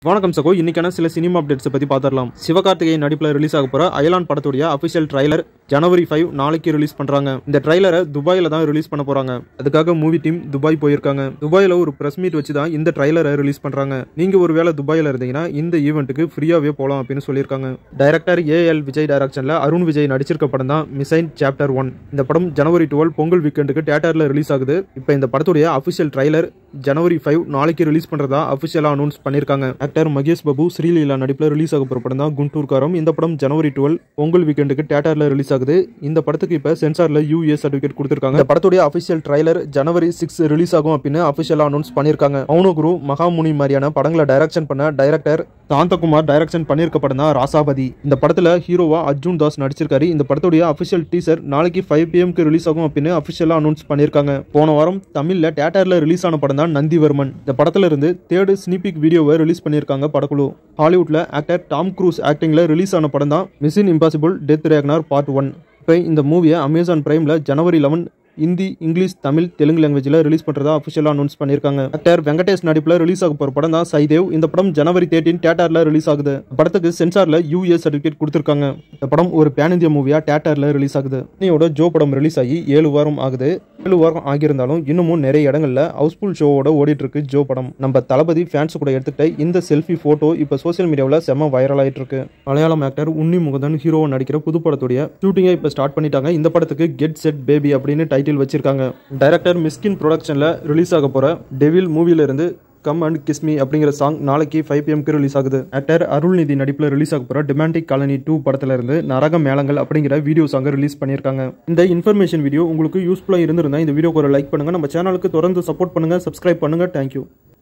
வணக்கம் சகோ இன்னைக்கான சில சினிமா அப்டேட்ஸை பற்றி பார்த்துடலாம் சிவகார்த்திகேயன் நடிப்பில் ரிலீஸ் ஆக போகிற அயலான் படத்துடைய அஃபிஷியல் ட்ரைலர் ஜனவரி ஃபைவ் நாளைக்கு ரிலீஸ் பண்ணுறாங்க இந்த ட்ரைலரை துபாயில் தான் ரிலீஸ் பண்ண போகிறாங்க அதுக்காக மூவி டீம் துபாய் போயிருக்காங்க துபாயில் ஒரு ப்ரெஸ் மீட் வச்சு தான் இந்த ட்ரைலரை ரிலீஸ் பண்ணுறாங்க நீங்கள் ஒரு வேளை துபாயில் இருந்தீங்கன்னா இந்த ஈவெண்ட்டுக்கு ஃப்ரீயாகவே போகலாம் அப்படின்னு சொல்லியிருக்காங்க டைரக்டர் ஏஎல் விஜய் டைரக்ஷனில் அருண் விஜய் நடிச்சிருக்க படம் தான் மிசைன் சாப்டர் ஒன் இந்த படம் ஜனவரி டுவெல் பொங்கல் வீக்கெண்டுக்கு தேட்டரில் ரிலீஸ் ஆகுது இப்போ இந்த படத்துடைய அஃபிஷியல் ட்ரைலர் ஜனவரி ஃபைவ் நாளைக்கு ரிலீஸ் பண்ணுறதா அஃபிஷியலாக அனௌன்ஸ் பண்ணியிருக்காங்க ஆக்டர் மகேஷ் பாபு ஸ்ரீலீலா நடிப்பில் ரிலீஸ் ஆக போகிற படம் தான் குண்டூர் காரம் இந்த படம் ஜனவரி டுவெல் பொங்கல் வீக்கெண்டுக்கு தேட்டரில் ரிலீஸ் ஆகுது இந்த படத்துக்கு இப்போ சென்சாரில் யூஏ சர்டிஃபிகேட் கொடுத்துருக்காங்க இந்த படத்துடைய அஃபிஷியல் ட்ரைலர் ஜனவரி சிக்ஸ் ரிலீஸ் ஆகும் அப்படின்னு அஃபிஷியலாக அனௌன்ஸ் பண்ணியிருக்காங்க மௌனகுரு மகாமுனி மாதிரியான படங்களை டைரக்ஷன் பண்ண டைரக்டர் சாந்தகுமார் டைரக்ஷன் பண்ணியிருக்க படம் தான் ராசாபதி இந்த படத்தில் ஹீரோவா அர்ஜுன் தாஸ் நடிச்சிருக்காரு இந்த படத்துடைய அஃபிஷியல் டீசர் நாளைக்கு ஃபைவ் பிஎம்க்கு ரிலீஸ் ஆகும் அப்படின்னு அஃபிஷியலாக அனௌன்ஸ் பண்ணியிருக்காங்க போன வாரம் தமிழில் தேட்டரில் ரிலீஸ் ஆன படம் தான் நந்திவர்மன் இந்த படத்துல இருந்து தேர்டு ஸ்னீபிக் வீடியோவை ரிலீஸ் பண்ணியிருக்காங்க படக்குழு ஹாலிவுட்ல ஆக்டர் டாம் க்ரூஸ் ஆக்டிங்ல ரிலீஸ் ஆன படம் தான் mission impossible dead reckoning part one இப்போ இந்த மூவியை அமேசான் பிரைமில் ஜனவரி லெவன் ஹிந்தி இங்கிலீஷ் தமிழ் தெலுங்கு லாங்குவேஜில் ரிலீஸ் பண்ணுறதா அஃபிஷியலாக அனௌன்ஸ் பண்ணியிருக்காங்க ஆக்டர் வெங்கடேஷ் நடிப்பில் ரிலீஸ் ஆக போகிற படம் தான் சைதேவ் இந்த படம் ஜனவரி தேர்ட்டின் தேட்டரில் ரிலீஸ் ஆகுது இந்த படத்துக்கு சென்சாரில் யூஏ சர்டிஃபிகேட் கொடுத்துருக்காங்க இந்த படம் ஒரு பேன் இந்தியா மூவியாக தேட்டரில் ரிலீஸ் ஆகுது இன்னையோட ஜோ படம் ரிலீஸ் ஆகி ஏழு வாரம் ஆகுது ஏழு வாரம் ஆகியிருந்தாலும் இன்னமும் நிறைய இடங்கள்ல ஹவுஸ்ஃபுல் ஷோவோட ஓடிட்டு இருக்கு ஜோ படம் நம்ம தளபதி ஃபேன்ஸ் கூட எடுத்துக்கிட்ட இந்த செல்ஃபி போட்டோ இப்போ சோசியல் மீடியாவில் செம்ம வைரல் ஆயிட்டு இருக்கு மலையாளம் ஆக்டர் உன்னி முகதன் ஹீரோவை நடிக்கிற புது படத்துடைய ஷூட்டிங்கை இப்போ ஸ்டார்ட் பண்ணிட்டாங்க இந்த படத்துக்கு கெட் செட் பேபி அப்படின்னு டைட்டில் வச்சிருக்காங்க டைரக்டர் மிஸ்கின் ப்ரொடக்ஷனில் ரிலீஸ் ஆக போகிற டெவில் மூவில இருந்து கம் அண்ட் கிஸ்மி அப்படிங்கிற சாங் நாளைக்கு ஃபைவ் பிஎம்க்கு ரிலீஸ் ஆகுது ஆக்டர் அருள்நிதி நடிப்பில் ரிலீஸ் ஆக போகிற டிமாண்டிக் காலனி டூ படத்துல இருந்து நரக மேளங்கள் அப்படிங்கிற வீடியோ சாங்கை ரிலீஸ் பண்ணியிருக்காங்க இந்த இன்ஃபர்மேஷன் வீடியோ உங்களுக்கு யூஸ்ஃபுல்லாக இருந்திருந்தா இந்த வீடியோக்கு ஒரு லைக் பண்ணுங்க நம்ம சேனலுக்கு தொடர்ந்து சப்போர்ட் பண்ணுங்க சப்ஸ்கிரைப் பண்ணுங்க தேங்க்யூ